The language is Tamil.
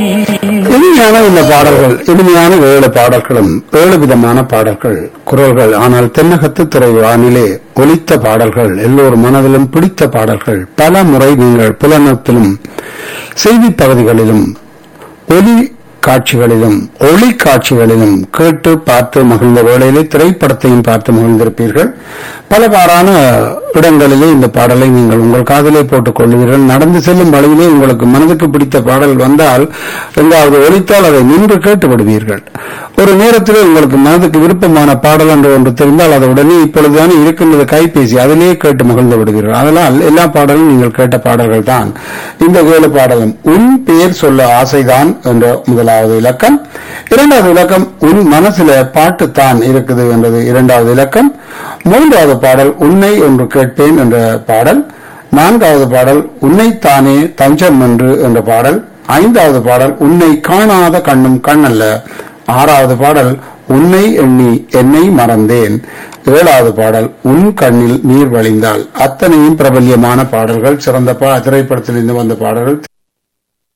இனிமையான இந்த பாடல்கள் இனிமையான ஏழு பாடல்களும் ஏழு விதமான பாடல்கள் குரல்கள் ஆனால் தென்னகத்து துறை வானிலே ஒலித்த பாடல்கள் எல்லோர் மனதிலும் பிடித்த பாடல்கள் பல முறை நீங்கள் புலனத்திலும் செய்தி பகுதிகளிலும் ஒலி காட்சிகளிலும் ஒளி காட்சிகளிலும் கேட்டு பார்த்து மகிழ்ந்த வேளையிலே திரைப்படத்தையும் பார்த்து மகிழ்ந்திருப்பீர்கள் பலவாறான இடங்களிலே இந்த பாடலை நீங்கள் உங்கள் காதலை போட்டுக் கொள்வீர்கள் நடந்து செல்லும் வழியிலே உங்களுக்கு மனதுக்கு பிடித்த பாடல் வந்தால் எங்காவது ஒலித்தால் அதை நின்று கேட்டு விடுவீர்கள் ஒரு நேரத்திலே உங்களுக்கு மனதுக்கு விருப்பமான பாடல் என்று ஒன்று தெரிந்தால் அதை உடனே இப்பொழுதுதானே இருக்கின்றது கைபேசி அதிலேயே கேட்டு மகிழ்ந்து விடுவீர்கள் அதனால் எல்லா பாடலும் நீங்கள் கேட்ட பாடல்கள் தான் இந்த ஏழு பாடலும் உன் பெயர் சொல்ல ஆசைதான் என்ற முதலாவது இலக்கம் இரண்டாவது இலக்கம் உன் மனசுல பாட்டு தான் இருக்குது என்றது இரண்டாவது இலக்கம் மூன்றாவது பாடல் உன்னை ஒன்று கேட்பேன் என்ற பாடல் நான்காவது பாடல் உன்னைத்தானே தஞ்சம் என்று என்ற பாடல் ஐந்தாவது பாடல் உன்னை காணாத கண்ணும் கண்ணல்ல ஆறாவது பாடல் உன்னை எண்ணி என்னை மறந்தேன் ஏழாவது பாடல் உன் கண்ணில் நீர் வழிந்தால் அத்தனையும் பிரபல்யமான பாடல்கள் சிறந்த பா- திரைப்படத்திலிருந்து வந்த பாடல்கள்